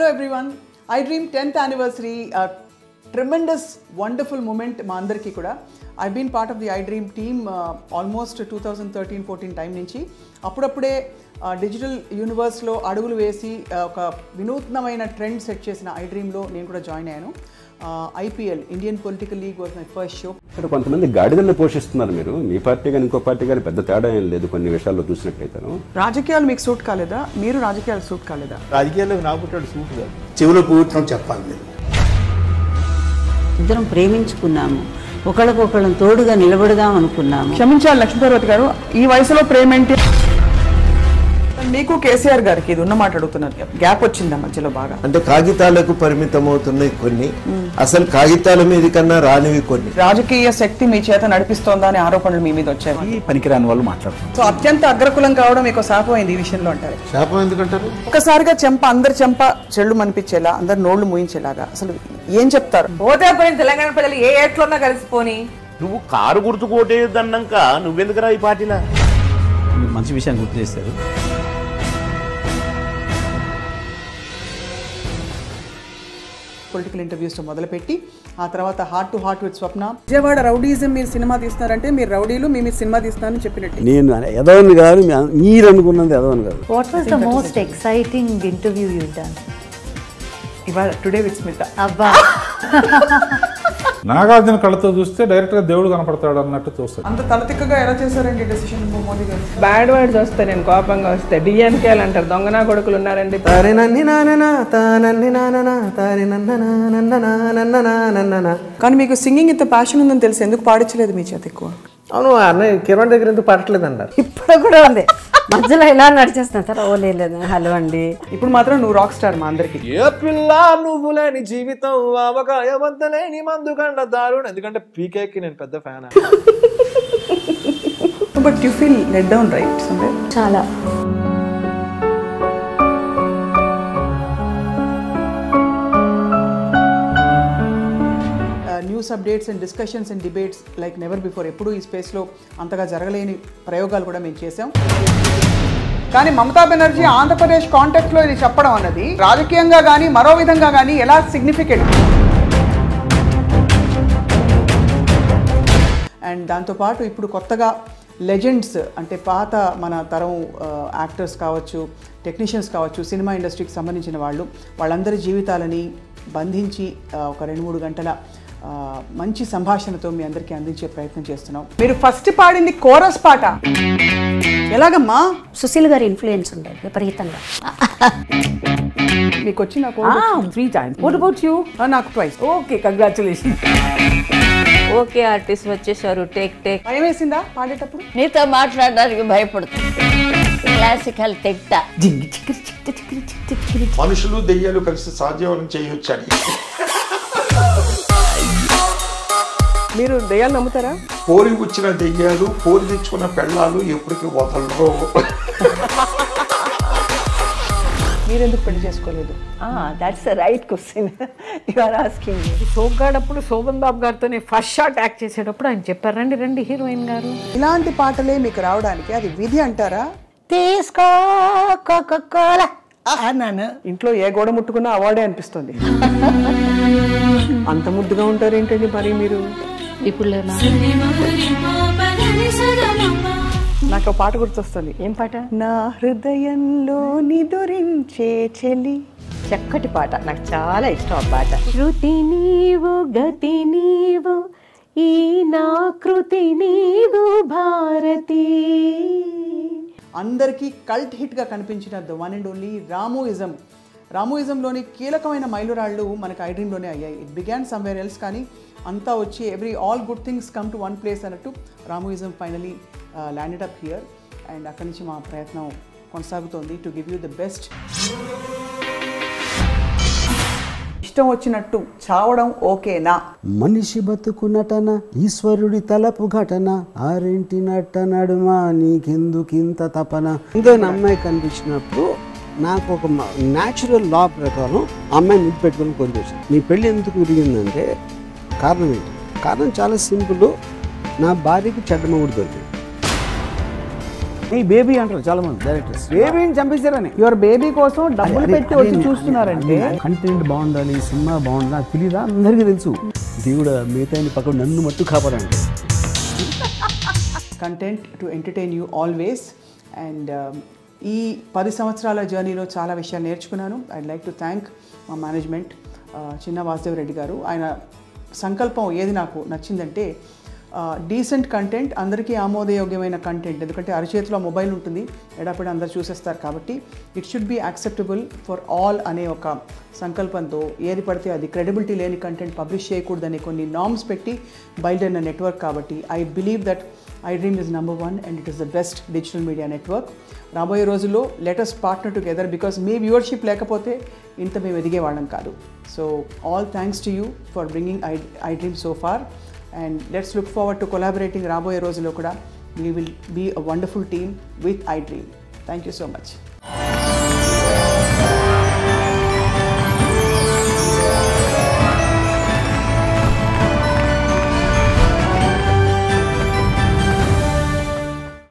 Everyone iDream tenth anniversary tremendous wonderful moment మా అందరికీ కూడా I been part of the iDream team almost two thousand thirteen fourteen time నుంచి అప్పుడప్పుడే digital యూనివర్స్లో అడుగులు వేసి uh, ఒక వినూత్నమైన ట్రెండ్ సెట్ చేసిన ఐ డ్రీమ్లో నేను కూడా జాయిన్ అయ్యాను IPL Indian political league was my first show ఇక్కడ కొంతమంది గాడిదల్ని పోషిస్తున్నారు మీరు మీ పార్టీ కానీ ఇంకో పార్టీ కానీ పెద్ద తేడా ఏం లేదు కొన్ని విషయాల్లో చూసినట్లయితే రాజకీయాలు మీకు సూట్ కాలేదా మీరు రాజకీయాలు సూట్ కాలేదా రాజకీయాల్లోకి నాకు పుట్టాడు సూట్ కాదు చెవిలో పూర్తం చెప్పాలి మీరు ఇద్దరం ప్రేమించుకున్నాము ఒకళ్ళకొకళ్ళం తోడుగా నిలబడదాం అనుకున్నాము క్షమించాలి లక్ష్మీపార్వతి గారు ఈ వయసులో ప్రేమ ఏంటి మీకు కేసీఆర్ గారికి ఇది ఉన్నమాట అడుగుతున్నారు గ్యాప్ వచ్చిందా మధ్యలో బాగా అంటే కాగితాలకు పరిమితం అవుతున్నాయి కొన్ని అసలు కాగితాల మీద కన్నా రానివి కొన్ని రాజకీయ శక్తి మీ చేత నడిపిస్తోందా అనే ఆరోపణలు మీ మీద వచ్చాయి ఈ పనికిరాని వాళ్ళు మాట్లాడుతున్నారు సో అత్యంత అగ్రకులం కావడం మీకు శాపం అయింది ఈ విషయంలో అంటారు శాపం ఎందుకంటారు ఒక్కసారిగా చెంప అందరి చెంప చెళ్ళు మనిపించేలా అందరి నోళ్లు మూయించేలాగా అసలు ఏం చెప్తారు పోతే పోయిన తెలంగాణ ప్రజలు ఏ ఏట్లున్నా కలిసిపోని నువ్వు కారు గుర్తు కోటేదన్నాక నువ్వెందుకురా ఈ పార్టీలా మీరు మంచి విషయాన్ని గుర్తు చేశారు పొలిటికల్ ఇంటర్వ్యూస్తో మొదలుపెట్టి ఆ తర్వాత heart to heart with Swapna Vijayawada rowdyism మీరు సినిమా తీస్తున్నారంటే మీరు రౌడీలు మీ మీరు సినిమా తీస్తున్నారని చెప్పినట్టు నేను ఎదవని కాదు మీ- మీరు అనుకున్నది ఎదవని కాదు What was the most exciting interview you've done? ఇవాళ today with Smita Abba. Nagarjuna కళ్ళతో చూస్తే డైరెక్ట్ గా దేవుడు కనపడతాడు అన్నట్టు చూస్తాడు అంత తలతిక్కగా ఎలా చేశారండి డెసిషన్ మోదీ గారు బ్యాడ్ వర్డ్స్ వస్తే నేను కోపంగా వస్తే డిఎన్కేలు అంటారు దొంగనా కొడుకులు ఉన్నారండి కానీ మీకు సింగింగ్ ఇంత ప్యాషన్ ఉందని తెలిసి ఎందుకు పాడించలేదు మీ చేత ఎక్కువ అవును అన్నయ్య కిరణ్ దగ్గర ఎందుకు పడట్లేదు అన్నారు ఇప్పుడు కూడా ఉంది మధ్యలో ఇలా నడిచేస్తున్నా సార్ ఓ లేదు హలో అండి ఇప్పుడు మాత్రం నువ్వు రాక్ స్టార్ మా అందరికి ఏ పిల్ల నువ్వు లేని జీవితం ఆవకాయ వద్ద లేని మందు కండ దారుణం ఎందుకంటే పీకేకి నేను పెద్ద fan but you feel let down right Sunday చాలా news updates and discussions and debates like never before ఎప్పుడూ ఈ స్పేస్లో అంతగా జరగలేని ప్రయోగాలు కూడా మేము చేసాం కానీ మమతా బెనర్జీ ఆంధ్రప్రదేశ్ కాంటాక్ట్లో ఇది చెప్పడం అన్నది రాజకీయంగా కానీ మరో విధంగా కానీ ఎలా సిగ్నిఫికెంట్ అండ్ దాంతోపాటు ఇప్పుడు కొత్తగా లెజెండ్స్ అంటే పాత మన తరం యాక్టర్స్ కావచ్చు టెక్నీషియన్స్ కావచ్చు సినిమా ఇండస్ట్రీకి సంబంధించిన వాళ్ళు వాళ్ళందరి జీవితాలని బంధించి ఆ, ఒక రెండు మూడు గంటల ఆ, మంచి సంభాషణతో మీ అందరికీ అందించే ప్రయత్నం చేస్తున్నాం మీరు ఫస్ట్ పాడింది కోరస్ పాట ఎలాగమ్మా సుశీల్ గారి ఇన్ఫ్లుయెన్స్ ఉండేది విపరీతంగా మీకు వచ్చిన three times what about you నాకు twice okay congratulation okay artist వచ్చేసారు టేక్ టేక్ భయం వేసిందా పాడేటప్పుడు నీతో మాట్లాడడానికి భయపడుతుంది క్లాసికల్ తిట్ట మనుషులు దెయ్యాలు కలిసి సాధ్యం చేయొచ్చని మీరు దయ్యాలు నమ్ముతారా పోరి వచ్చిన దెయ్యాలు పోరి తెచ్చుకున్న పెళ్ళాలు ఎప్పటికీ వదలరు మీరు ఎందుకు పెళ్లి చేసుకోలేదు that's right question you are asking సోగ్గాడప్పుడు శోభన్ బాబు గారితో ఫస్ట్ షాట్ యాక్ట్ చేసేటప్పుడు ఆయన చెప్పారు రండి రండి హీరోయిన్ గారు ఇలాంటి పాటలే మీకు రావడానికి అది విధి అంటారా తీసుకో కోకోకోలా అన్నాను ఇంట్లో ఏ గోడ ముట్టుకున్నా అవార్డే అనిపిస్తుంది అంత ముద్దుగా ఉంటారు ఏంటండి మరి మీరు ఇప్పుడు లేనా నాకు ఒక పాట గుర్తొస్తుంది ఏం పాట నా హృదయంలో నిదురించే చెలి చక్కటి పాట నాకు చాలా ఇష్టం ఆ పాట శృతి నీవు గతి నీవు ఈ నా కృతి నీవు భారతి అందరికీ కల్ట్ హిట్గా కనిపించిన the one and only Ramoism రామోయిజంలోని కీలకమైన మైలురాళ్ళు మనకు ఐడ్రీమ్లోనే అయ్యాయి ఇట్ బిగాన్ సమ్వేర్ ఎల్స్ కానీ అంతా వచ్చి every all good things come to one place అన్నట్టు Ramoism finally landed up here and అక్కడి నుంచి మా ప్రయత్నం కొనసాగుతోంది to give you the best ఇష్టం వచ్చినట్టు చావడం ఓకేనా మనిషి బతుకు నటన ఈశ్వరుడి తలపు ఘటన ఆరింటి నట్ట నడుమ నీకెందుకింత తపన ఇంకైనా అమ్మాయి కనిపించినప్పుడు నాకు ఒక న్యాచురల్ లా ప్రకారం ఆ అమ్మాయిని ముద్దు పెట్టుకొని కొంచేసాను మీ పెళ్ళి ఎందుకు విరిగిందంటే కారణం ఏంటి కారణం చాలా సింపుల్ నా భార్యకి చెడ్డమవుడు దొరికింది ఈ బేబీ అంటారు చాలా మంది డైరెక్టర్స్ బేబీని చంపేశారని యువర్ బేబీ కోసం డబ్బులు పెట్టి వచ్చి చూస్తున్నారంటే కంటెంట్ బాగుండాలి సినిమా బాగుండాలి నాకు తెలియదా అందరికీ తెలుసు దేవుడు మిగతా పక్కన నన్ను మట్టు కాపాడండి content to entertain you always and ఈ పది సంవత్సరాల జర్నీలో చాలా విషయాలు నేర్చుకున్నాను ఐడ్ లైక్ టు థ్యాంక్ మా మేనేజ్మెంట్ చిన్న వాసుదేవ్ రెడ్డి గారు ఆయన సంకల్పం ఏది నాకు నచ్చిందంటే డీసెంట్ కంటెంట్ అందరికీ ఆమోదయోగ్యమైన కంటెంట్ ఎందుకంటే అరచేతిలో మొబైల్ ఉంటుంది ఎడాపెడా అందరు చూసేస్తారు కాబట్టి it should be acceptable for all అనే ఒక సంకల్పంతో ఏది పడితే అది క్రెడిబిలిటీ లేని కంటెంట్ పబ్లిష్ చేయకూడదనే కొన్ని నామ్స్ పెట్టి బయలుదేరిన నెట్వర్క్ కాబట్టి I believe that iDream is number one and it is the best digital media network రాబోయే రోజుల్లో లెటెస్ట్ పార్ట్నర్ టుగెదర్ బికాస్ మీ వ్యూవర్షిప్ లేకపోతే ఇంత మేము ఎదిగేవాళ్ళం కాదు so all thanks to you for bringing I iDream so far and let's look forward to collaborating రాబోయే రోజుల్లో కూడా we will be a wonderful team with iDream thank you so much